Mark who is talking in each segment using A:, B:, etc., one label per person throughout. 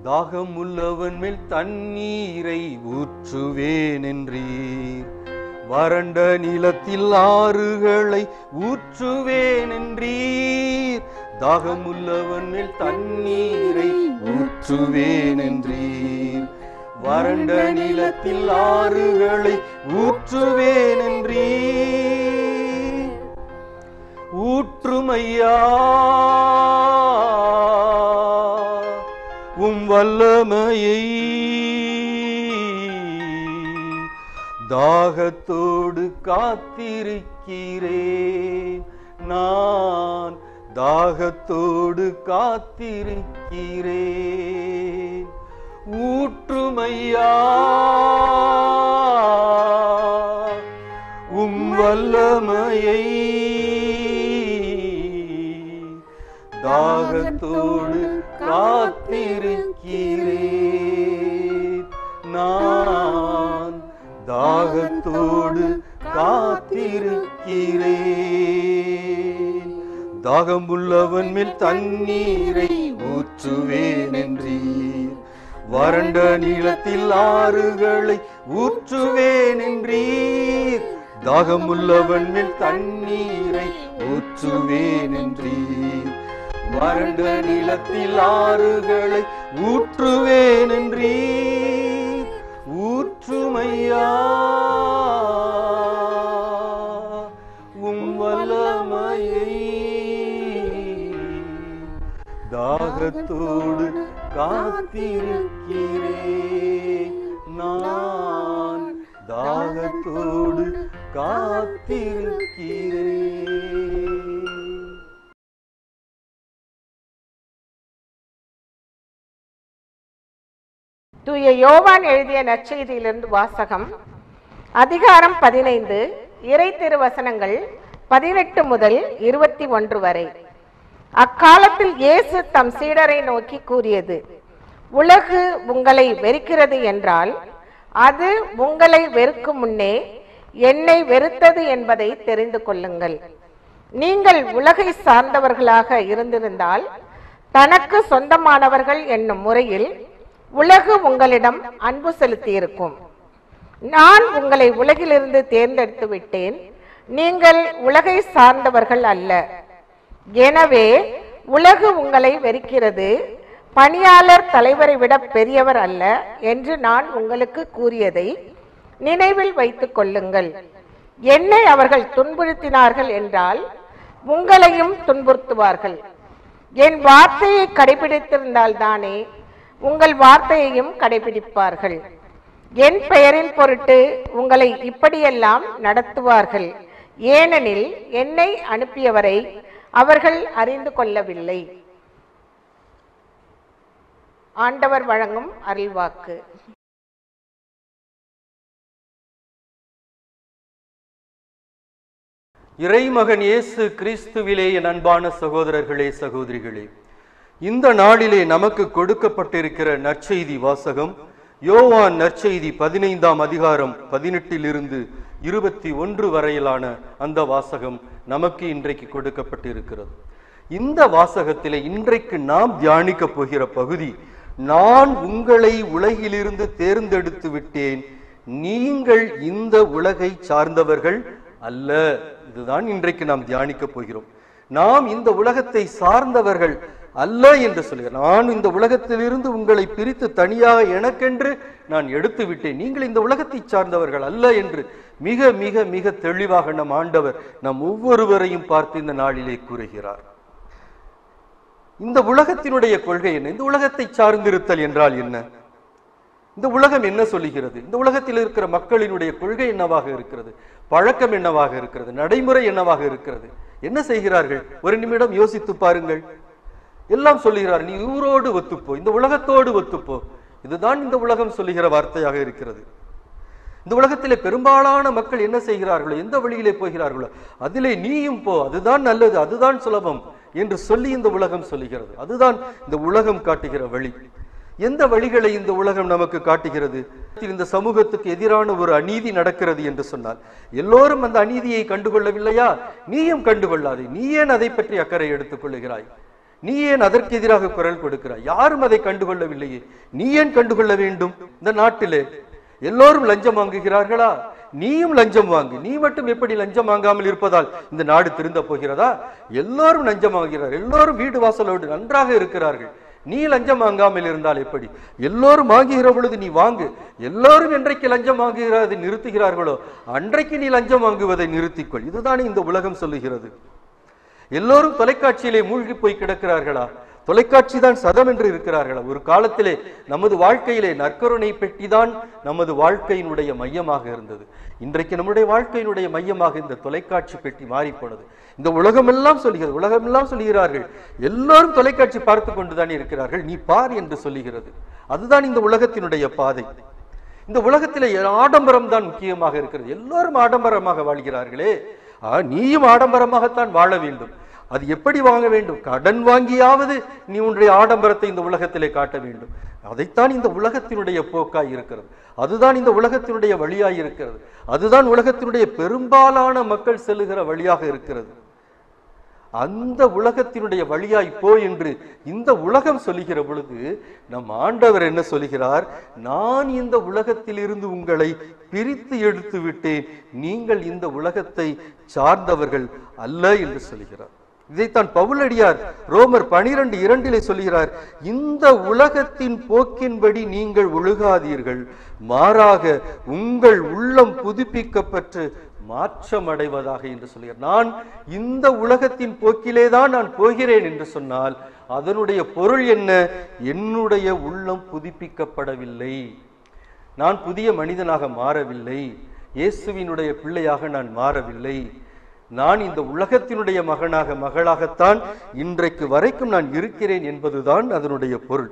A: தாகம் உள்ளவன் மேல் தண்ணீரை ஊற்றுவேன் என்றீர் வறண்ட நிலத்தில் ஆறுகளை ஊற்றுவேன் என்றீர் தாகம் உள்ளவன் மேல் தண்ணீரை ஊற்றுவேன் என்றீர் வறண்ட நிலத்தில் ஆறுகளை ஊற்றுவேன் என்றீர் ஊற்றுமையா உம் வல்லமையை தாகத்தோடு காத்திருக்கிறேன் நான் தாகத்தோடு காத்திருக்கிறேன் ஊற்றுமையா உம் வல்லமையை தாகத்தோடு காத்திருக்கிறேன் நான் தாகத்தோடு காத்திருக்கிறேன் தாகம் உள்ளவன் மேல் தண்ணீரை ஊற்றுவேன் என்றீர் வறண்ட நிலத்தில் ஆறுகளை ஊற்றுவேன் என்றீர் தாகம் உள்ளவன் மேல் தண்ணீரை ஊற்றுவேன் என்றீர் வறண்ட நிலத்தில் ஆறுகளை ஊற்றுவேன் என்றீர் ஊற்றுமையா உம் வல்லமையை தாகத்தோடு காத்திருக்கிறேன் நான் தாகத்தோடு காத்திருக்கிறேன்
B: தூய யோவான் எழுதிய நற்செய்தியிலிருந்து வாசகம் அதிகாரம் பதினைந்து இறை திருவசனங்கள் பதினெட்டு முதல் இருபத்தி ஒன்று வரை அக்காலத்தில் இயேசு தம் சீடரை நோக்கி கூறியது உலகு உங்களை வெறுக்கிறது என்றால் அது உங்களை வெறுக்கும் முன்னே என்னை வெறுத்தது என்பதை தெரிந்து கொள்ளுங்கள் நீங்கள் உலகை சார்ந்தவர்களாக இருந்திருந்தால் தனக்கு சொந்தமானவர்கள் என்னும் முறையில் உலகு உங்களிடம் அன்பு செலுத்தியிருக்கும் நான் உங்களை உலகிலிருந்து தேர்ந்தெடுத்து விட்டேன் நீங்கள் உலகை சார்ந்தவர்கள் அல்ல எனவே உலகு உங்களை வெறுக்கிறது பணியாளர் தலைவரை விட பெரியவர் அல்ல என்று நான் உங்களுக்கு கூறியதை நினைவில் வைத்துக் கொள்ளுங்கள் என்னை அவர்கள் துன்புறுத்தினார்கள் என்றால் உங்களையும் துன்புறுத்துவார்கள் என் வார்த்தையை கடைபிடித்திருந்தால் தானே உங்கள் வார்த்தையையும் கடைபிடிப்பார்கள் என் பெயரின் பொருட்டு உங்களை இப்படியெல்லாம் நடத்துவார்கள் ஏனெனில் என்னை அனுப்பியவரை அவர்கள் அறிந்து கொள்ளவில்லை ஆண்டவர் வழங்கும் அருள்வாக்கு
A: இறைமகன் இயேசு கிறிஸ்துவிலே என் அன்பான சகோதரர்களே சகோதரிகளே இந்த நாளிலே நமக்கு கொடுக்கப்பட்டிருக்கிற நற்செய்தி வாசகம் யோவான் நற்செய்தி பதினைந்தாம் அதிகாரம் பதினெட்டிலிருந்து இருபத்தி ஒன்று வரையிலான அந்த வாசகம் நமக்கு இன்றைக்கு கொடுக்கப்பட்டிருக்கிறது இந்த வாசகத்திலே இன்றைக்கு நாம் தியானிக்க போகிற பகுதி நான் உங்களை உலகிலிருந்து தேர்ந்தெடுத்து விட்டேன் நீங்கள் இந்த உலகை சார்ந்தவர்கள் அல்ல இதுதான் இன்றைக்கு நாம் தியானிக்க போகிறோம் நாம் இந்த உலகத்தை சார்ந்தவர்கள் அல்ல என்று சொல்கிறார் நான் இந்த உலகத்திலிருந்து உங்களை பிரித்து தனியாக எனக்கென்று நான் எடுத்து விட்டேன் நீங்கள் இந்த உலகத்தை சார்ந்தவர்கள் அல்ல என்று மிக மிக மிக தெளிவாக நம் ஆண்டவர் நம் ஒவ்வொருவரையும் பார்த்து இந்த நாளிலே கூறுகிறார் இந்த உலகத்தினுடைய கொள்கை என்ன இந்த உலகத்தை சார்ந்திருத்தல் என்றால் என்ன இந்த உலகம் என்ன சொல்லுகிறது இந்த உலகத்தில் இருக்கிற மக்களினுடைய கொள்கை என்னவாக இருக்கிறது பழக்கம் என்னவாக இருக்கிறது நடைமுறை என்னவாக இருக்கிறது என்ன செய்கிறார்கள் ஒரு நிமிடம் யோசித்து பாருங்கள் எல்லாம் சொல்லுகிறார் நீ ஊரோடு ஒத்துப்போ இந்த உலகத்தோடு ஒத்துப்போ இதுதான் இந்த உலகம் சொல்லுகிற வார்த்தையாக இருக்கிறது இந்த உலகத்திலே பெரும்பாலான மக்கள் என்ன செய்கிறார்களோ எந்த வழியிலே போகிறார்களோ அதிலே நீயும் போ அதுதான் நல்லது அதுதான் சுலபம் என்று சொல்லி இந்த உலகம் சொல்லுகிறது அதுதான் இந்த உலகம் காட்டுகிற வழி எந்த வழிகளை இந்த உலகம் நமக்கு காட்டுகிறது இந்த சமூகத்துக்கு எதிரான ஒரு அநீதி நடக்கிறது என்று சொன்னால் எல்லோரும் அந்த அநீதியை கண்டுகொள்ளவில்லையா நீயும் கண்டுகொள்ளாதே நீ ஏன் அதை பற்றி அக்கறை எடுத்துக் கொள்ளுகிறாய் நீ ஏன் அதற்கு எதிராக குரல் கொடுக்கிறாய் யாரும் அதை கண்டுகொள்ளவில்லையே நீ ஏன் கண்டுகொள்ள வேண்டும் இந்த நாட்டிலே எல்லோரும் லஞ்சம் வாங்குகிறார்களா நீயும் லஞ்சம் வாங்கு நீ மட்டும் எப்படி லஞ்சம் வாங்காமல் இருப்பதால் இந்த நாடு திருந்த போகிறதா எல்லோரும் லஞ்சம் வாங்குகிறார் எல்லோரும் வீடு வாசலோடு நன்றாக இருக்கிறார்கள் நீ லஞ்சம் வாங்காமல் இருந்தால் எப்படி எல்லோரும் வாங்குகிற பொழுது நீ வாங்கு எல்லோரும் என்றைக்கு லஞ்சம் வாங்குகிறதை நிறுத்துகிறார்களோ அன்றைக்கு நீ லஞ்சம் வாங்குவதை நிறுத்திக்கொள் இதுதானே இந்த உலகம் சொல்லுகிறது எல்லோரும் தொலைக்காட்சியிலே மூழ்கி போய் கிடக்கிறார்களா தொலைக்காட்சி தான் சதம் என்று இருக்கிறார்களா ஒரு காலத்திலே நமது வாழ்க்கையிலே நற்கருணை பெட்டிதான் நமது வாழ்க்கையினுடைய மையமாக இருந்தது இன்றைக்கு நம்முடைய வாழ்க்கையினுடைய மையமாக இந்த தொலைக்காட்சி பெட்டி மாறி போனது இந்த உலகமெல்லாம் சொல்லுகிறது உலகமெல்லாம் சொல்லுகிறார்கள் எல்லோரும் தொலைக்காட்சி பார்த்து கொண்டுதான் இருக்கிறார்கள் நீ பார் என்று சொல்லுகிறது அதுதான் இந்த உலகத்தினுடைய பாதை இந்த உலகத்திலே ஆடம்பரம் தான் முக்கியமாக இருக்கிறது எல்லோரும் ஆடம்பரமாக வாழ்கிறார்களே ஆ, நீயும் ஆடம்பரமாகத்தான் வாழ வேண்டும் அது எப்படி வாங்க வேண்டும் கடன் வாங்கியாவது நீ உன்னுடைய ஆடம்பரத்தை இந்த உலகத்திலே காட்ட வேண்டும் அதைத்தான் இந்த உலகத்தினுடைய போக்காய் இருக்கிறது அதுதான் இந்த உலகத்தினுடைய வழியாய் இருக்கிறது அதுதான் உலகத்தினுடைய பெரும்பாலான மக்கள் செல்லுகிற வழியாக இருக்கிறது அந்த உலகத்தினுடைய வழியாய் போ என்று இந்த உலகம் சொல்லுகிற பொழுது நம் ஆண்டவர் என்ன சொல்லுகிறார் நான் இந்த உலகத்திலிருந்து உங்களை பிரித்து எடுத்து விட்டேன் நீங்கள் இந்த உலகத்தை சார்ந்தவர்கள் அல்ல என்று சொல்லுகிறார் இதைத்தான் பவுலடியார் ரோமர் பனிரெண்டு இரண்டிலே சொல்கிறார் இந்த உலகத்தின் போக்கின்படி நீங்கள் ஒழுகாதீர்கள் மாறாக உங்கள் உள்ளம் புதுப்பிக்கப்பட்டு மாற்றம் அடைவதாக என்று சொல்கிறார் நான் இந்த உலகத்தின் போக்கிலே தான் நான் போகிறேன் என்று சொன்னால் அதனுடைய பொருள் என்ன என்னுடைய உள்ளம் புதுப்பிக்கப்படவில்லை நான் புதிய மனிதனாக மாறவில்லை இயேசுவினுடைய பிள்ளையாக நான் மாறவில்லை நான் இந்த உலகத்தினுடைய மகனாக மகளாகத்தான் இன்றைக்கு வரைக்கும் நான் இருக்கிறேன் என்பதுதான் அதனுடைய பொருள்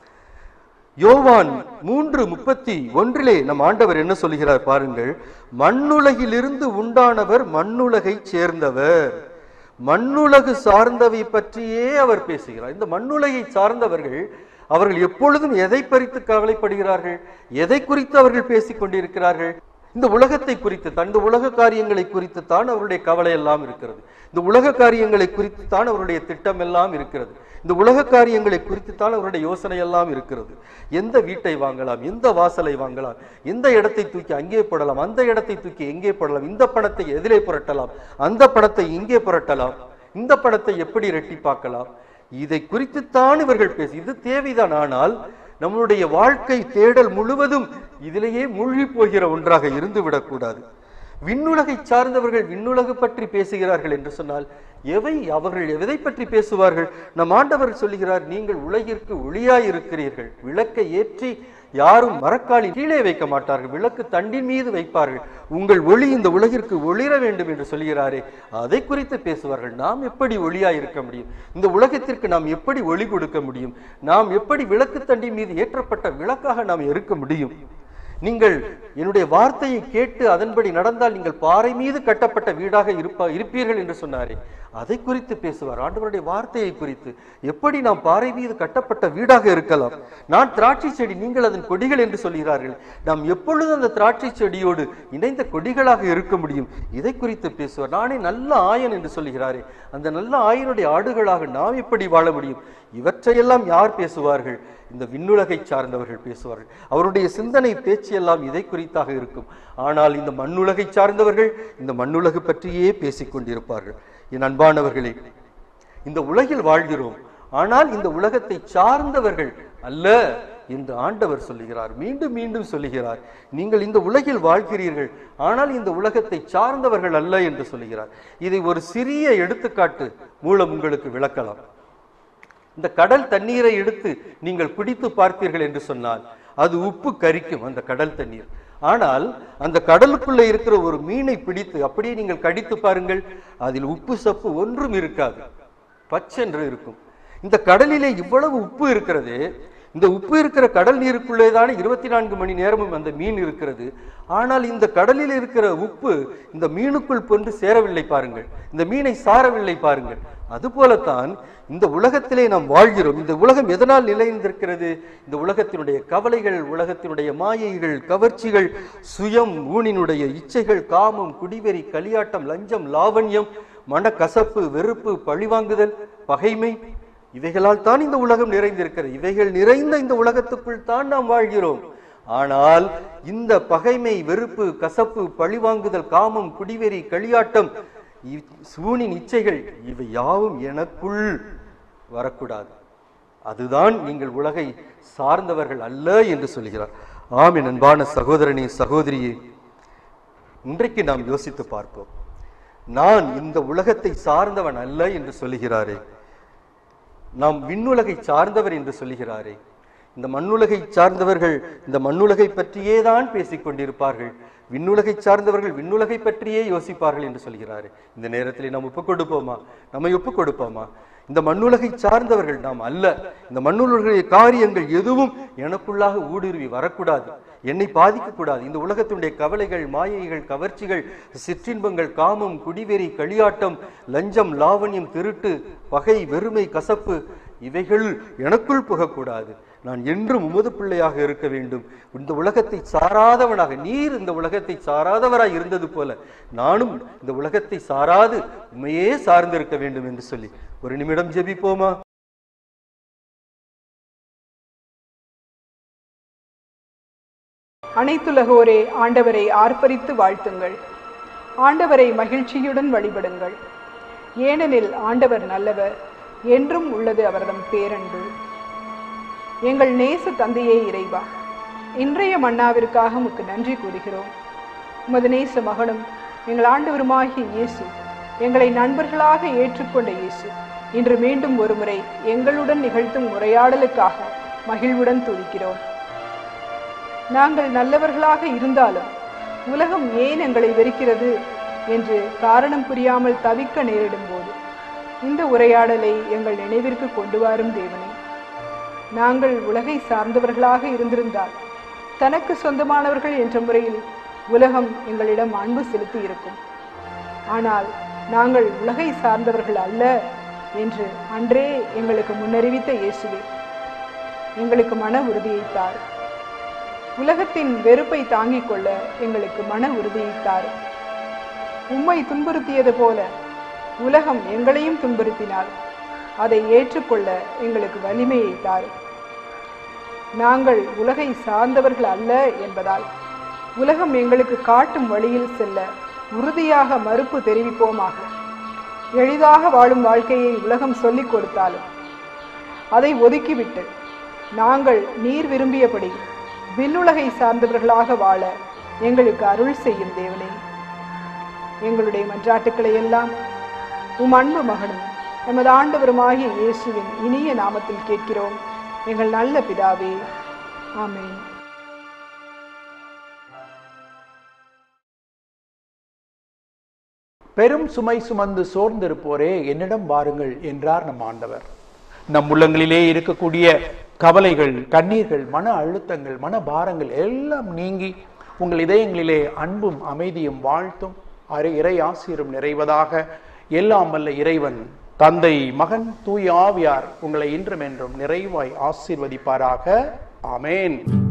A: யோவான் மூன்று முப்பத்தி ஒன்றிலே நம் ஆண்டவர் என்ன சொல்கிறார் பாருங்கள் மண்ணுலகிலிருந்து உண்டானவர் மண்ணுலகை சேர்ந்தவர் மண்ணுலகு சார்ந்தவை பற்றியே அவர் பேசுகிறார் இந்த மண்ணுலகை சார்ந்தவர்கள் அவர்கள் எப்பொழுதும் எதை பறித்து கவலைப்படுகிறார்கள் எதை குறித்து அவர்கள் பேசிக் கொண்டிருக்கிறார்கள் இந்த உலகத்தை குறித்து தான் இந்த உலக காரியங்களை குறித்து தான் அவருடைய கவலை எல்லாம் இருக்கிறது இந்த உலக காரியங்களை குறித்து தான் அவருடைய திட்டம் எல்லாம் இருக்கிறது இந்த உலக காரியங்களை குறித்து தான் அவருடைய யோசனை எல்லாம் இருக்கிறது எந்த வீட்டை வாங்கலாம் எந்த வாசலை வாங்கலாம் எந்த இடத்தை தூக்கி அங்கே போடலாம் அந்த இடத்தை தூக்கி எங்கே போடலாம் இந்த பணத்தை எதிலே புரட்டலாம் அந்த பணத்தை இங்கே புரட்டலாம் இந்த பணத்தை எப்படி ரெட்டிப்பாக்கலாம் இதை குறித்துத்தான் இவர்கள் பேசி இது தேவைதான் ஆனால் நம்முடைய வாழ்க்கை தேடல் முழுவதும் இதிலேயே மூழ்கி போகிற ஒன்றாக இருந்து விடக்கூடாது விண்ணுலகை சார்ந்தவர்கள் விண்ணுலகு பற்றி பேசுகிறார்கள் என்று சொன்னால் எவை அவர்கள் எதை பற்றி பேசுவார்கள் நம் ஆண்டவர் சொல்லுகிறார் நீங்கள் உலகிற்கு ஒளியாய் இருக்கிறீர்கள் விளக்கை ஏற்றி யாரும் மரக்காலின் கீழே வைக்க மாட்டார்கள் விளக்கு தண்டின் மீது வைப்பார்கள் உங்கள் ஒளி இந்த உலகிற்கு ஒளிர வேண்டும் என்று சொல்கிறாரே அதை குறித்து பேசுவார்கள் நாம் எப்படி ஒளியாய் இருக்க முடியும் இந்த உலகத்திற்கு நாம் எப்படி ஒளி கொடுக்க முடியும் நாம் எப்படி விளக்கு தண்டின் மீது ஏற்றப்பட்ட விளக்காக நாம் இருக்க முடியும் நீங்கள் என்னுடைய வார்த்தையை கேட்டு அதன்படி நடந்தால் நீங்கள் பாறை மீது கட்டப்பட்ட வீடாக இருப்பா இருப்பீர்கள் என்று சொன்னாரே அதை குறித்து பேசுவார் ஆண்டவருடைய வார்த்தையை குறித்து எப்படி நாம் பாறை மீது கட்டப்பட்ட வீடாக இருக்கலாம் நான் திராட்சை செடி நீங்கள் அதன் கொடிகள் என்று சொல்கிறார்கள் நாம் எப்பொழுது அந்த திராட்சை செடியோடு இணைந்த கொடிகளாக இருக்க முடியும் இதை குறித்து பேசுவார் நானே நல்ல ஆயன் என்று சொல்கிறாரே அந்த நல்ல ஆயனுடைய ஆடுகளாக நாம் எப்படி வாழ முடியும் இவற்றையெல்லாம் யார் பேசுவார்கள் இந்த விண்ணுலகை சார்ந்தவர்கள் பேசுவார்கள் அவருடைய சிந்தனை பேச்சு எல்லாம் இதை குறித்தாக இருக்கும் ஆனால் இந்த மண்ணுலகை சார்ந்தவர்கள் இந்த மண்ணுலகு பற்றியே பேசிக் கொண்டிருப்பார்கள் என் அன்பானவர்களே இந்த உலகில் வாழ்கிறோம் ஆனால் இந்த உலகத்தை சார்ந்தவர்கள் அல்ல என்று ஆண்டவர் சொல்லுகிறார் மீண்டும் மீண்டும் சொல்லுகிறார் நீங்கள் இந்த உலகில் வாழ்கிறீர்கள் ஆனால் இந்த உலகத்தை சார்ந்தவர்கள் அல்ல என்று சொல்லுகிறார் இதை ஒரு சிறிய எடுத்துக்காட்டு மூலம் உங்களுக்கு விளக்கலாம் இந்த கடல் தண்ணீரை எடுத்து நீங்கள் குடித்து பார்த்தீர்கள் என்று சொன்னால் அது உப்பு கரிக்கும் அந்த கடல் தண்ணீர் ஆனால் அந்த கடலுக்குள்ள இருக்கிற ஒரு மீனை பிடித்து அப்படியே நீங்கள் கடித்து பாருங்கள் அதில் உப்பு சப்பு ஒன்றும் இருக்காது பச்சென்று இருக்கும் இந்த கடலிலே இவ்வளவு உப்பு இருக்கிறது இந்த உப்பு இருக்கிற கடல் நீருக்குள்ளே தானே இருபத்தி நான்கு மணி நேரமும் அந்த மீன் இருக்கிறது ஆனால் இந்த கடலில் இருக்கிற உப்பு இந்த மீனுக்குள் கொண்டு சேரவில்லை பாருங்கள் இந்த மீனை சாரவில்லை பாருங்கள் அதுபோலத்தான் இந்த உலகத்திலே நாம் வாழ்கிறோம் இந்த உலகம் எதனால் நிலைந்திருக்கிறது இந்த உலகத்தினுடைய கவலைகள் உலகத்தினுடைய மாயைகள் கவர்ச்சிகள் சுயம் ஊனினுடைய இச்சைகள் காமம் குடிவெறி களியாட்டம் லஞ்சம் லாவண்யம் மனக்கசப்பு வெறுப்பு பழிவாங்குதல் பகைமை இவைகளால் தான் இந்த உலகம் நிறைந்திருக்கிறது இவைகள் நிறைந்த இந்த உலகத்துக்குள் தான் நாம் வாழ்கிறோம் ஆனால் இந்த பகைமை வெறுப்பு கசப்பு பழிவாங்குதல் காமம் குடிவெறி களியாட்டம் இ- சூனின் இச்சைகள் இவை யாவும் எனக்குள் வரக்கூடாது அதுதான் நீங்கள் உலகை சார்ந்தவர்கள் அல்ல என்று சொல்கிறார் ஆம் என் அன்பான சகோதரனே சகோதரியே இன்றைக்கு நாம் யோசித்து பார்ப்போம் நான் இந்த உலகத்தை சார்ந்தவன் அல்ல என்று சொல்லுகிறாரே நாம் விண்ணுலகை சார்ந்தவர் என்று சொல்லுகிறாரே இந்த மண்ணுலகை சார்ந்தவர்கள் இந்த மண்ணுலகை பற்றியே தான் பேசிக் கொண்டிருப்பார்கள் விண்ணுலகை சார்ந்தவர்கள் விண்ணுலகை பற்றியே யோசிப்பார்கள் என்று சொல்கிறாரு இந்த நேரத்தில் நாம் ஒப்புக் கொடுப்போமா நம்மை ஒப்புக் கொடுப்போமா இந்த மண்ணுலகை சார்ந்தவர்கள் நாம் அல்ல இந்த மண்ணுலகிய காரியங்கள் எதுவும் எனக்குள்ளாக ஊடுருவி வரக்கூடாது என்னை பாதிக்க கூடாது இந்த உலகத்தினுடைய கவலைகள் மாயைகள் கவர்ச்சிகள் சிற்றின்பங்கள் காமம் குடிவெறி களியாட்டம் லஞ்சம் லாவண்யம் திருட்டு பகை வெறுமை கசப்பு இவைகள் எனக்குள் புகக்கூடாது நான் என்றும் உமது பிள்ளையாக இருக்க வேண்டும் இந்த உலகத்தை சாராதவனாக நீர் இந்த உலகத்தை சாராதவராய் இருந்தது போல நானும் இந்த உலகத்தை சாராது உண்மையே சார்ந்திருக்க வேண்டும் என்று சொல்லி ஒரு நிமிடம் ஜெபிப்போமா
C: அனைத்துலகோரே ஆண்டவரை ஆர்ப்பரித்து வாழ்த்துங்கள் ஆண்டவரை மகிழ்ச்சியுடன் வழிபடுங்கள் ஏனெனில் ஆண்டவர் நல்லவர் என்றும் உள்ளது அவரதம் பேரன்பு எங்கள் நேச தந்தையே இறைவா இன்றைய மன்னாவிற்காக உமக்கு நன்றி கூறுகிறோம் உமது நேச மகனும் எங்கள் ஆண்டவருமாகிய இயேசு எங்களை நண்பர்களாக ஏற்றுக்கொண்ட இயேசு இன்று மீண்டும் ஒருமுறை எங்களுடன் நிகழ்த்தும் உரையாடலுக்காக மகிழ்வுடன் துதிக்கிறோம் நாங்கள் நல்லவர்களாக இருந்தாலும் உலகம் ஏன் எங்களை வெறுக்கிறது என்று காரணம் புரியாமல் தவிக்க நேரிடும் போது இந்த உரையாடலை எங்கள் நினைவிற்கு கொண்டு வரும் தேவனே நாங்கள் உலகை சார்ந்தவர்களாக இருந்திருந்தால் தனக்கு சொந்தமானவர்கள் என்ற முறையில் உலகம் எங்களிடம் அன்பு செலுத்தி இருக்கும் ஆனால் நாங்கள் உலகை சார்ந்தவர்கள் அல்ல என்று அன்றே எங்களுக்கு முன்னறிவித்த இயேசுவே எங்களுக்கு மன உறுதியை தார் உலகத்தின் வெறுப்பை தாங்கிக் கொள்ள எங்களுக்கு மன உறுதியை தார் உம்மை துன்புறுத்தியது போல உலகம் எங்களையும் துன்புறுத்தினால் அதை ஏற்றுக்கொள்ள எங்களுக்கு வலிமையை தார் நாங்கள் உலகை சார்ந்தவர்கள் அல்ல என்பதால் உலகம் எங்களுக்கு காட்டும் வழியில் செல்ல உறுதியாக மறுப்பு தெரிவிப்போமாக எளிதாக வாழும் வாழ்க்கையை உலகம் சொல்லிக் கொடுத்தாலும் அதை ஒதுக்கிவிட்டு நாங்கள் நீர் விரும்பியபடி விண்ணுலகை சார்ந்தவர்களாக வாழ எங்களுக்கு அருள் செய்யும் தேவனே எங்களுடைய மன்றாட்டுக்களை எல்லாம் உம் அன்பு மகனும் எமது ஆண்டவருமாகிய இயேசுவின் இனிய நாமத்தில் கேட்கிறோம் எங்கள் நல்ல பிதாவே ஆமென்
D: பெரும் சுமை சுமந்து சோர்ந்திருப்போரே என்னிடம் வாருங்கள் என்றார் நம் ஆண்டவர் நம் உள்ளங்களிலே இருக்கக்கூடிய கவலைகள் கண்ணீர்கள் மன அழுத்தங்கள் மன பாரங்கள் எல்லாம் நீங்கி உங்கள் இதயங்களிலே அன்பும் அமைதியும் வாழ்த்தும் அரை இறை ஆசிரும் நிறைவதாக எல்லாம் வல்ல இறைவன் தந்தை மகன் தூய் ஆவியார் உங்களை இன்றும் என்றும் நிறைவாய் ஆசீர்வதிப்பாராக ஆமென்